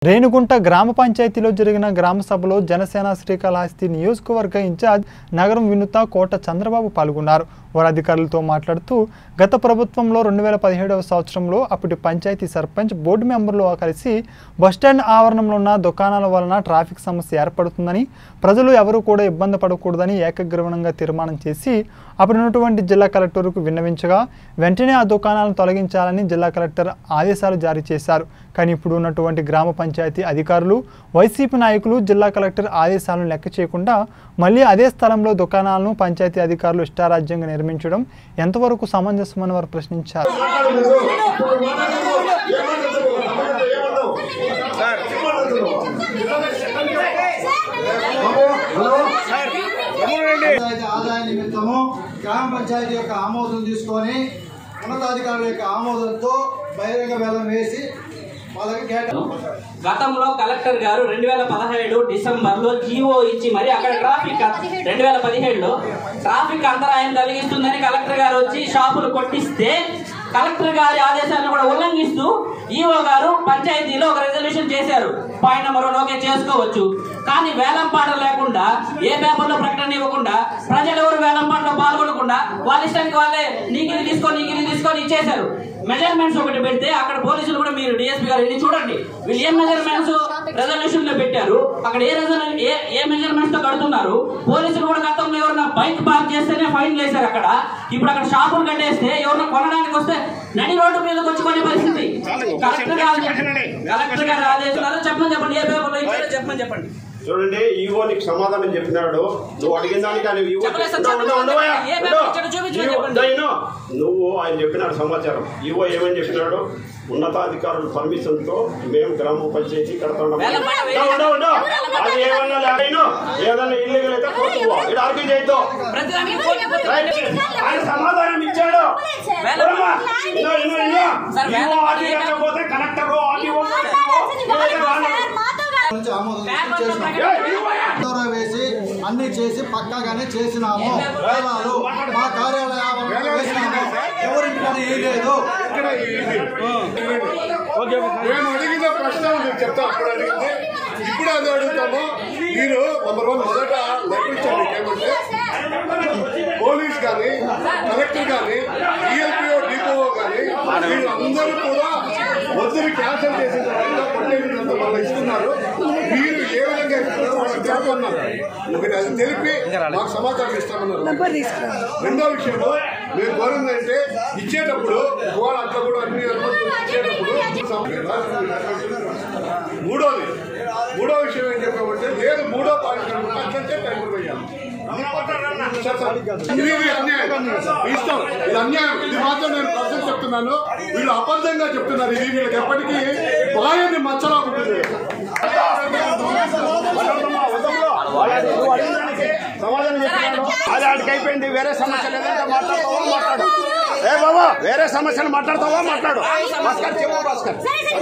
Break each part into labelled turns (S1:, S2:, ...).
S1: రేణుగుంట గ్రామ పంచాయతీలో జరిగిన గ్రామ సభలో జనసేన శ్రీకాళహస్తి నియోజకవర్గ ఇన్ఛార్జ్ నగరం వినుత కోట చంద్రబాబు పాల్గొన్నారు వారు అధికారులతో మాట్లాడుతూ గత ప్రభుత్వంలో రెండు వేల పదిహేడవ సంవత్సరంలో అప్పటి పంచాయతీ సర్పంచ్ బోర్డు మెంబర్లు కలిసి బస్టాండ్ ఆవరణంలో ఉన్న దుకాణాల వలన ట్రాఫిక్ సమస్య ఏర్పడుతుందని ప్రజలు ఎవరూ కూడా ఇబ్బంది పడకూడదని ఏకగ్రీవనంగా తీర్మానం చేసి అప్పుడు ఉన్నటువంటి జిల్లా కలెక్టర్కు విన్నవించగా వెంటనే ఆ దుకాణాలను తొలగించాలని జిల్లా కలెక్టర్ ఆదేశాలు జారీ చేశారు కానీ ఇప్పుడు ఉన్నటువంటి గ్రామ పంచాయతీ అధికారులు వైసీపీ నాయకులు జిల్లా కలెక్టర్ ఆదేశాలను లెక్క చేయకుండా మళ్ళీ అదే స్థలంలో దుకాణాలను పంచాయతీ అధికారులు ఇష్టారాజ్యంగా నిర్మించడం ఎంతవరకు సమంజసమని వారు ప్రశ్నించారు
S2: పంచాయతీ ఆదాయ నిమిత్తము గ్రామ పంచాయతీ యొక్క ఆమోదం తీసుకొని ఉన్నతాధికారుల యొక్క ఆమోదంతో బహిరంగ వేలం వేసి వాళ్ళకి కేటా
S3: గతంలో కలెక్టర్ గారు రెండు వేల పదహేడు డిసెంబర్ లో జీవో ఇచ్చి మరి అక్కడ ట్రాఫిక్ రెండు వేల పదిహేడులో ట్రాఫిక్ అంతరాయం కలిగిస్తుందని కలెక్టర్ గారు వచ్చి షాపులు కొట్టిస్తే కలెక్టర్ గారి ఆదేశాలను కూడా ఉల్లంఘిస్తూ ఈఓ గారు పంచాయతీలో ఒక రెజల్యూషన్ చేశారు పాయింట్ నెంబర్ వన్ ఓకే చేసుకోవచ్చు కానీ వేలం పాట లేకుండా ఏ పేపర్లో ప్రకటన ఇవ్వకుండా ప్రజలు ఎవరు వేలం పాటలో పాల్గొనకుండా వాళ్ళ ఇష్టానికి వాళ్ళే నీకు ఇది తీసుకో నీకు ఇది తీసుకొని ఇచ్చేశారు మెజర్మెంట్స్ ఒకటి పెడితే అక్కడ పోలీసులు కూడా మీరు డిఎస్పీ గారు వెళ్ళి చూడండి వీళ్ళు ఏం మెజర్మెంట్స్ రెజల్యూషన్ లో పెట్టారు అక్కడ ఏ రెజల్యూ ఏ ఏ మెజర్మెంట్స్ తో కడుతున్నారు పోలీసులు కూడా గతంలో ఎవరైనా బైక్ పార్క్ చేస్తేనే ఫైన్ వేశారు అక్కడ ఇప్పుడు అక్కడ షాపులు కట్టేస్తే ఎవరైనా కొనడానికి వస్తే నడి రోడ్డు మీదకి వచ్చి కొనే పరిస్థితి కలెక్టర్ గారు కలెక్టర్ గారు ఆదేశాలు చెప్పమని చెప్పండి ఏ పేపర్లో ఇచ్చారో చెప్పమని చెప్పండి
S4: చూడండి ఈవో నీకు సమాధానం చెప్పినాడు నువ్వు అడిగిన దానికి ఆయన ఈవో
S3: చెప్పలేదు సార్,
S4: ఉండు, ఉండు, ఉండు,
S3: చెప్పలేదు.
S4: ఉండు.
S3: ఏ పేపర్ ఇచ్చాడో చూపించమని
S4: ఈవో,
S3: చెప్పండి.
S4: దయను. నువ్వు ఆయన చెప్పినాడు సమాచారం ఈవో ఏమని చెప్పినాడు ఉన్నతాధికారుల పర్మిషన్ తో మేము గ్రామ పంచాయతీ కడతాం
S3: వేలం పాట వేయాలి.
S4: ఉండు, ఉండు. అది ఏమన్నా లేదైను ఏదన్నా ఇల్లీగల్ అయితే కోర్టు పో. ఇక్కడ ఆర్గ్యూ చేయొద్దు
S3: ప్రతిదానికి కోర్టు పోతే
S4: రైట్. ఆయన సమాధానం ఇచ్చాడు
S3: వేలం
S4: చూడమ్మా. ఇన్నో, ఇన్నో, ఇన్నో.
S3: సార్, వేలం
S4: ఈవో
S3: పాట
S4: ఆర్గ్యూ
S3: ఏ
S4: చేయకపోతే కలెక్టర్ ఆర్గ్యూ
S2: నుంచి ఆమోదం
S3: పేపర్లో
S2: చేసినాము.
S3: ప్రకటన
S2: దూర వేసి అన్ని చేసి పక్కాగానే చేసినాము వేలాలు మా కార్యాలయం వేసినాము ఎవరింటికని వేయలేదు
S5: మేము అడిగిన ప్రశ్న మీకు చెప్తా అప్పుడు అడిగింది ఇప్పుడు అది అడుగుతాము మీరు నంబర్ వన్ మొదట లెక్కించండి ఏమంటే పోలీస్ కానీ కలెక్టర్ కానీ ఈఎల్పిఓ డిపోఓ కానీ వీళ్ళందరూ కూడా వద్దుని క్యాన్సిల్ చేసిన తర్వాత కొట్టేసినంత వాళ్ళు ఇస్తున్నారు మీరు ఏ విధంగా ఇస్తున్నారో వాళ్ళకి తెలుపుతున్నారు ఒకటి అది తెలిపి మాకు సమాచారం ఇస్తామన్నారు రెండో విషయంలో మేము కోరిందంటే ఇచ్చేటప్పుడు ఇవాళ అట్లా కూడా అన్ని అనుమతులు ఇచ్చేటప్పుడు మూడోది మూడో విషయం ఏం చెప్పామంటే లేదు మూడో పాయింట్ కనుక అట్లంటే టైం పోయాలి ఇది అన్యాయం ఇష్టం ఇది అన్యాయం ఇది మాత్రం నేను ప్రశ్న చెప్తున్నాను వీళ్ళు అబద్ధంగా చెప్తున్నారు ఇది వీళ్ళకి ఎప్పటికీ బాయని మచ్చలా ఉంటుంది
S4: సమాధానం చెప్పినాడు అది ఆడికి అయిపోయింది వేరే సమస్య లేదంటే మాట్లాడతావా మాట్లాడు ఏ బాబా వేరే సమస్యలు మాట్లాడతావా మాట్లాడు భాస్కర్ చెప్పు భాస్కర్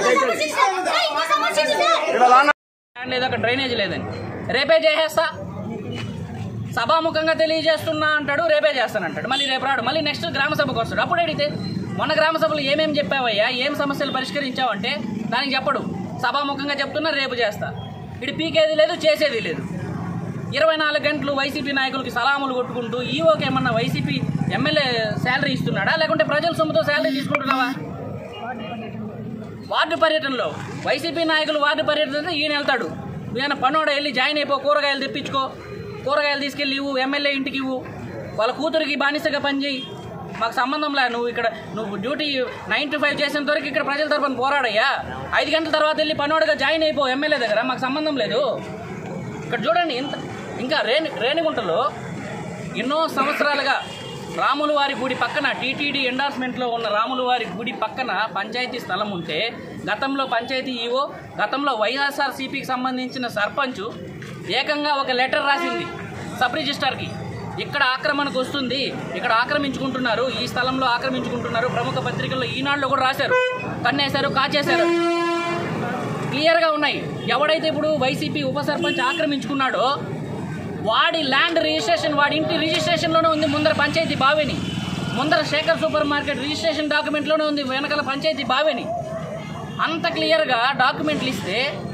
S4: ఇక్కడ లాన్న
S3: ల్యాండ్ లేదు అక్కడ డ్రైనేజ్ లేదని రేపే చేసేస్తా సభాముఖంగా తెలియజేస్తున్నా అంటాడు రేపే చేస్తానంటాడు మళ్ళీ రేపు రాడు మళ్ళీ నెక్స్ట్ గ్రామ సభకు వస్తాడు అప్పుడు అడిగితే మొన్న గ్రామ సభలో ఏమేం చెప్పావయ్యా ఏం సమస్యలు పరిష్కరించావంటే దానికి చెప్పడు సభాముఖంగా చెప్తున్నా రేపు చేస్తా ఇటు పీకేది లేదు చేసేది లేదు ఇరవై నాలుగు గంటలు వైసీపీ నాయకులకి సలాములు కొట్టుకుంటూ ఈవోకి ఏమన్నా వైసీపీ ఎమ్మెల్యే శాలరీ ఇస్తున్నాడా లేకుంటే ప్రజల సొమ్ముతో శాలరీ తీసుకుంటున్నావా వార్డు పర్యటనలో వైసీపీ నాయకులు వార్డు పర్యటన ఈయన వెళ్తాడు ఈయన పనోడ వెళ్ళి జాయిన్ అయిపో కూరగాయలు తెప్పించుకో కూరగాయలు తీసుకెళ్ళి ఇవ్వు ఎమ్మెల్యే ఇంటికి ఇవ్వు వాళ్ళ కూతురికి బానిసగా పనిచేయి మాకు సంబంధం లే నువ్వు ఇక్కడ నువ్వు డ్యూటీ నైన్ టు ఫైవ్ చేసేంత వరకు ఇక్కడ ప్రజల తరఫున పోరాడయ్యా ఐదు గంటల తర్వాత వెళ్ళి పనోడుగా జాయిన్ అయిపో ఎమ్మెల్యే దగ్గర మాకు సంబంధం లేదు ఇక్కడ చూడండి ఇంత ఇంకా రేణి రేణిగుంటలో ఎన్నో సంవత్సరాలుగా రాముల వారి గుడి పక్కన టీటీడీ ఎండార్స్మెంట్లో ఉన్న రాముల వారి గుడి పక్కన పంచాయతీ స్థలం ఉంటే గతంలో పంచాయతీ ఈవో గతంలో వైఎస్ఆర్సీపీకి సంబంధించిన సర్పంచ్ ఏకంగా ఒక లెటర్ రాసింది సబ్ రిజిస్టార్కి ఇక్కడ ఆక్రమణకు వస్తుంది ఇక్కడ ఆక్రమించుకుంటున్నారు ఈ స్థలంలో ఆక్రమించుకుంటున్నారు ప్రముఖ పత్రికల్లో ఈనాడులో కూడా రాశారు కన్నేశారు కాచేశారు క్లియర్గా ఉన్నాయి ఎవడైతే ఇప్పుడు వైసీపీ ఉప సర్పంచ్ ఆక్రమించుకున్నాడో వాడి ల్యాండ్ రిజిస్ట్రేషన్ వాడి ఇంటి రిజిస్ట్రేషన్లోనే ఉంది ముందర పంచాయతీ బావేని ముందర శేఖర్ సూపర్ మార్కెట్ రిజిస్ట్రేషన్ డాక్యుమెంట్లోనే ఉంది వెనకాల పంచాయతీ బావేని అంత క్లియర్గా డాక్యుమెంట్లు ఇస్తే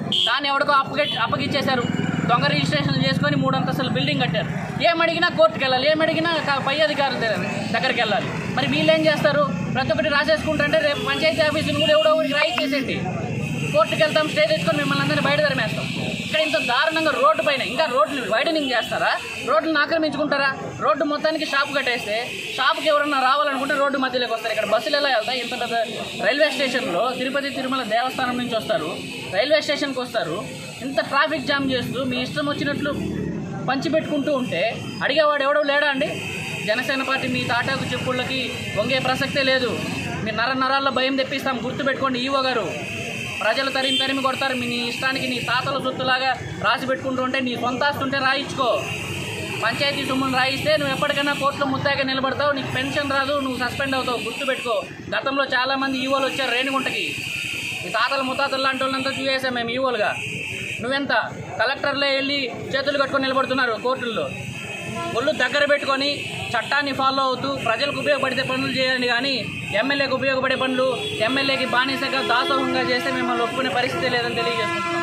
S3: కానీ ఎవడికో అప్పగ అప్పగిచ్చేశారు దొంగ రిజిస్ట్రేషన్ చేసుకొని మూడు అంతస్తుల బిల్డింగ్ కట్టారు ఏం అడిగినా కోర్టుకు వెళ్ళాలి ఏం అడిగినా క- పై అధికారుల దగ్గర- దగ్గరికి వెళ్ళాలి మరి వీళ్ళు ఏం చేస్తారు ప్రతి ఒక్కటి రాసేసుకుంటుంటే రేపు పంచాయతీ ఆఫీసులు కూడా ఎవడో ఒకటి రాయిచ్చేసేయండి కోర్టుకు వెళ్తాం స్టే తెచ్చుకొని మిమ్మల్ని అందరినీ బయట తరిమేస్తాం ఇక్కడ ఇంత దారుణంగా రోడ్డు పైన ఇంకా రోడ్లు వైడనింగ్ చేస్తారా రోడ్లను ఆక్రమించుకుంటారా రోడ్డు మొత్తానికి షాప్ కట్టేస్తే షాప్కి ఎవరన్నా రావాలనుకుంటే రోడ్డు మధ్యలోకి వస్తారు ఇక్కడ బస్సులు ఎలా వెళ్తాయి ఇంత పెద్ద రైల్వే స్టేషన్లో తిరుపతి తిరుమల దేవస్థానం నుంచి వస్తారు రైల్వే స్టేషన్కి వస్తారు ఇంత ట్రాఫిక్ జామ్ చేస్తూ మీ ఇష్టం వచ్చినట్లు పంచిపెట్టుకుంటూ ఉంటే అడిగేవాడు ఎవడో లేడా అండి జనసేన పార్టీ మీ తాటాకు చెప్పుళ్ళకి వంగే ప్రసక్తే లేదు మీ నర నరాల్లో భయం తెప్పిస్తాం గుర్తుపెట్టుకోండి ఈవో గారు ప్రజలు తరిమి తరిమి కొడతారు మీ నీ ఇష్టానికి నీ తాతల సొత్తులాగా రాసి పెట్టుకుంటూ ఉంటే నీ సొంత ఆస్తి ఉంటే రాయించుకో పంచాయతీ సొమ్మును రాయిస్తే నువ్వు ఎప్పటికైనా కోర్టులో ముత్తాగా నిలబడతావు నీకు పెన్షన్ రాదు నువ్వు సస్పెండ్ అవుతావు గుర్తుపెట్టుకో గతంలో చాలామంది ఈవోలు వచ్చారు రేణిగుంటకి ఈ తాతల ముత్తాతలు లాంటి వాళ్ళంతా చూసేసాం మేము ఈవోలుగా నువ్వెంత కలెక్టర్లే వెళ్ళి చేతులు కట్టుకొని నిలబడుతున్నారు కోర్టుల్లో ఒళ్ళు దగ్గర పెట్టుకొని చట్టాన్ని ఫాలో అవుతూ ప్రజలకు ఉపయోగపడితే పనులు చేయండి కానీ ఎమ్మెల్యేకి ఉపయోగపడే పనులు ఎమ్మెల్యేకి బానిసగా దాసోహంగా చేస్తే మిమ్మల్ని ఒప్పుకునే పరిస్థితి లేదని తెలియజేసుకుంటున్నాం